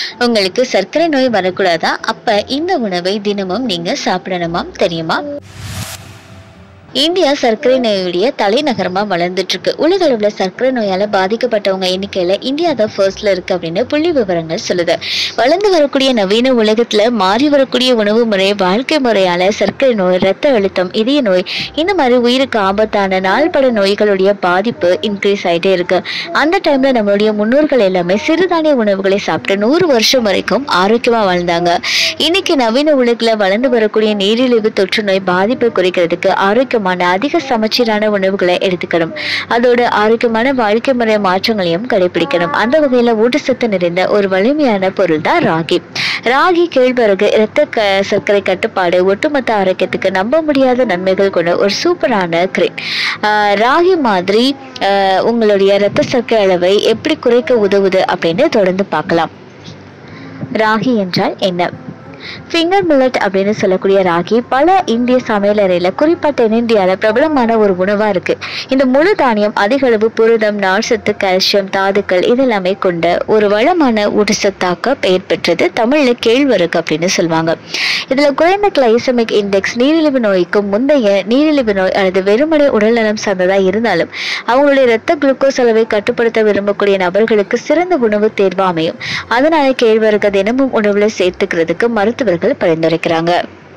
உங்களுக்கு சர்க்கரை நோய் வரக்கூடாதா அப்ப இந்த உணவை தினமும் நீங்க சாப்பிடணுமாம் தெரியுமா இந்தியா சர்க்கரை நோயுடைய தலைநகரமா வளர்ந்துட்டு இருக்கு உலக அளவுல சர்க்கரை நோயால பாதிக்கப்பட்டவங்க எண்ணிக்கையில இந்தியா தான் ஃபர்ஸ்ட்ல இருக்கு அப்படின்னு புள்ளி விவரங்கள் சொல்லுது வளர்ந்து வரக்கூடிய நவீன உலகத்துல மாறி வரக்கூடிய உணவு முறை வாழ்க்கை முறையால சர்க்கரை நோய் ரத்த அழுத்தம் இதய நோய் இந்த மாதிரி உயிருக்கு ஆபத்தான நாள்பட நோய்களுடைய பாதிப்பு இன்க்ரீஸ் ஆயிட்டே இருக்கு அந்த டைம்ல நம்மளுடைய முன்னோர்கள் எல்லாமே சிறுதானிய உணவுகளை சாப்பிட்டு நூறு வருஷம் வரைக்கும் ஆரோக்கியமா வாழ்ந்தாங்க இன்னைக்கு நவீன உலகில் வளர்ந்து வரக்கூடிய நீரிழிவு தொற்று நோய் பாதிப்பை குறைக்கிறதுக்கு ஆரோக்கியமான அதிக சமச்சீரான உணவுகளை எடுத்துக்கணும் அதோட ஆரோக்கியமான வாழ்க்கை முறை மாற்றங்களையும் கடைபிடிக்கணும் அந்த வகையில ஊட்டச்சத்து நிறைந்த ஒரு வலிமையான பொருள் தான் ராகி ராகி கேழ்வரகு இரத்த க சர்க்கரை கட்டுப்பாடு ஒட்டுமொத்த ஆரோக்கியத்துக்கு நம்ப முடியாத நன்மைகள் கொண்ட ஒரு சூப்பரான கிரீம் ராகி மாதிரி ஆஹ் உங்களுடைய இரத்த சர்க்கரை அளவை எப்படி குறைக்க உதவுது அப்படின்னு தொடர்ந்து பார்க்கலாம் ராகி என்றால் என்ன ஃபிங்கர் மில்லட் அப்படின்னு சொல்லக்கூடிய ராகி பல இந்திய சமையலறையில் குறிப்பா தென்னிந்தியாவில் பிரபலமான ஒரு உணவா இருக்கு இந்த முழு தானியம் அதிக அளவு புரதம் நார்சத்து கால்சியம் தாதுக்கள் இதெல்லாமே கொண்ட ஒரு வளமான ஊட்டச்சத்தாக்க பெயர் பெற்றது தமிழ்ல கேழ்வரகு அப்படின்னு சொல்லுவாங்க இதுல குறைந்த கிளைசமிக் இண்டெக்ஸ் நீரிழிவு நோய்க்கும் முந்தைய நீரிழிவு நோய் அல்லது வெறுமனே உடல்நலம் சார்ந்ததா இருந்தாலும் அவங்களுடைய இரத்த குளுக்கோஸ் அளவை கட்டுப்படுத்த விரும்பக்கூடிய நபர்களுக்கு சிறந்த உணவு தேர்வா அமையும் அதனால கேழ்வரகு தினமும் உணவுல சேர்த்துக்கிறதுக்கு மருத்துவர்கள் பரிந்துரைக்கிறாங்க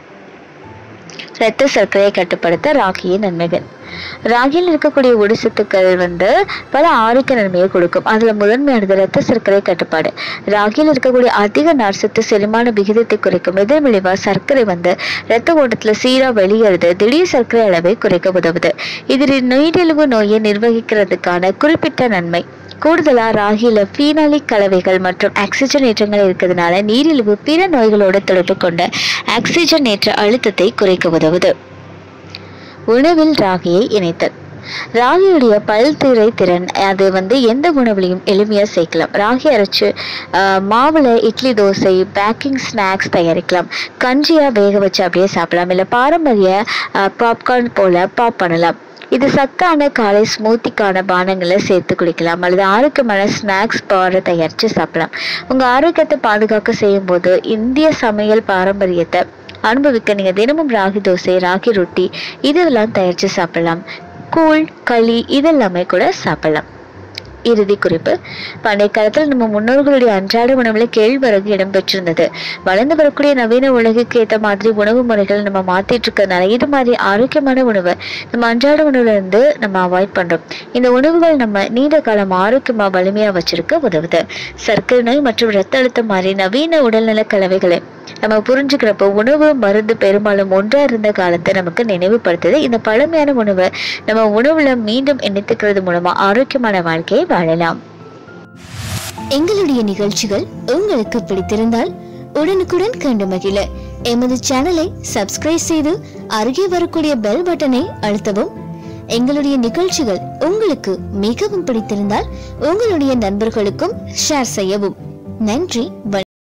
இரத்த சர்க்கரையை கட்டுப்படுத்த ராகியின் நன்மைகள் ராகியில் இருக்கக்கூடிய ஒடிசத்துக்கள் வந்து பல ஆரோக்கிய நன்மையை கொடுக்கும் அதுல முதன்மையானது இரத்த சர்க்கரை கட்டுப்பாடு ராகியில் இருக்கக்கூடிய அதிக நார்சத்து செரிமான விகிதத்தை குறைக்கும் எதிர் விளைவா சர்க்கரை வந்து இரத்த ஓட்டத்துல சீரா வெளியேறுது திடீர் சர்க்கரை அளவை குறைக்க உதவுது இது நீரிழிவு நோயை நிர்வகிக்கிறதுக்கான குறிப்பிட்ட நன்மை கூடுதலா ராகியில ஃபீனாலிக் கலவைகள் மற்றும் ஆக்சிஜன் ஏற்றங்கள் இருக்கிறதுனால நீரிழிவு பிற நோய்களோட தொடர்பு கொண்ட ஆக்சிஜன் ஏற்ற அழுத்தத்தை குறைக்க உதவுது உணவில் ராகியை இணைத்தல் ராகியுடைய பல்துறை திறன் அது வந்து எந்த உணவுலையும் எளிமையாக சேர்க்கலாம் ராகி அரைச்சு ஆஹ், மாவுல இட்லி தோசை பேக்கிங் ஸ்நாக்ஸ் தயாரிக்கலாம் கஞ்சியா வேக வச்சு அப்படியே சாப்பிடலாம் இல்லை பாரம்பரிய பாப்கார்ன் போல பாப் பண்ணலாம் இது சத்தான காலை ஸ்மூத்திக்கான பானங்களை சேர்த்து குடிக்கலாம் அல்லது ஆரோக்கியமான ஸ்நாக்ஸ் பாரை தயாரித்து சாப்பிடலாம் உங்கள் ஆரோக்கியத்தை பாதுகாக்க செய்யும் போது இந்திய சமையல் பாரம்பரியத்தை அனுபவிக்க நீங்கள் தினமும் ராகி தோசை ராகி ரொட்டி இதெல்லாம் தயாரித்து சாப்பிடலாம் கூழ் களி இதெல்லாமே கூட சாப்பிடலாம் இறுதி குறிப்பு பண்டைய காலத்தில் நம்ம முன்னோர்களுடைய அன்றாட உணவுல கேழ்வரகு இடம்பெற்றிருந்தது வளர்ந்து வரக்கூடிய நவீன உலகுக்கு ஏற்ற மாதிரி உணவு முறைகள் நம்ம மாத்திட்டு இருக்கறதுனால இது மாதிரி ஆரோக்கியமான உணவை நம்ம அன்றாட உணவுல இருந்து நம்ம அவாய்ட் பண்றோம் இந்த உணவுகள் நம்ம நீண்ட காலம் ஆரோக்கியமா வலிமையா வச்சிருக்க உதவுது சர்க்கரை நோய் மற்றும் இரத்த அழுத்தம் மாதிரி நவீன உடல்நல கலவைகளை நம்ம புரிஞ்சுக்கிறப்போ உணவு மருந்து பெரும்பாலும் ஒன்றா இருந்த காலத்தை நமக்கு நினைவுபடுத்துது இந்த பழமையான உணவை நம்ம உணவுல மீண்டும் இணைத்துக்கிறது மூலமா ஆரோக்கியமான வாழ்க்கையை வாழலாம் எங்களுடைய நிகழ்ச்சிகள் உங்களுக்கு பிடித்திருந்தால் உடனுக்குடன் கண்டு மகிழ எமது சேனலை சப்ஸ்கிரைப் செய்து அருகே வரக்கூடிய பெல் பட்டனை அழுத்தவும் எங்களுடைய நிகழ்ச்சிகள் உங்களுக்கு மிகவும் பிடித்திருந்தால் உங்களுடைய நண்பர்களுக்கும் ஷேர் செய்யவும் நன்றி வணக்கம்.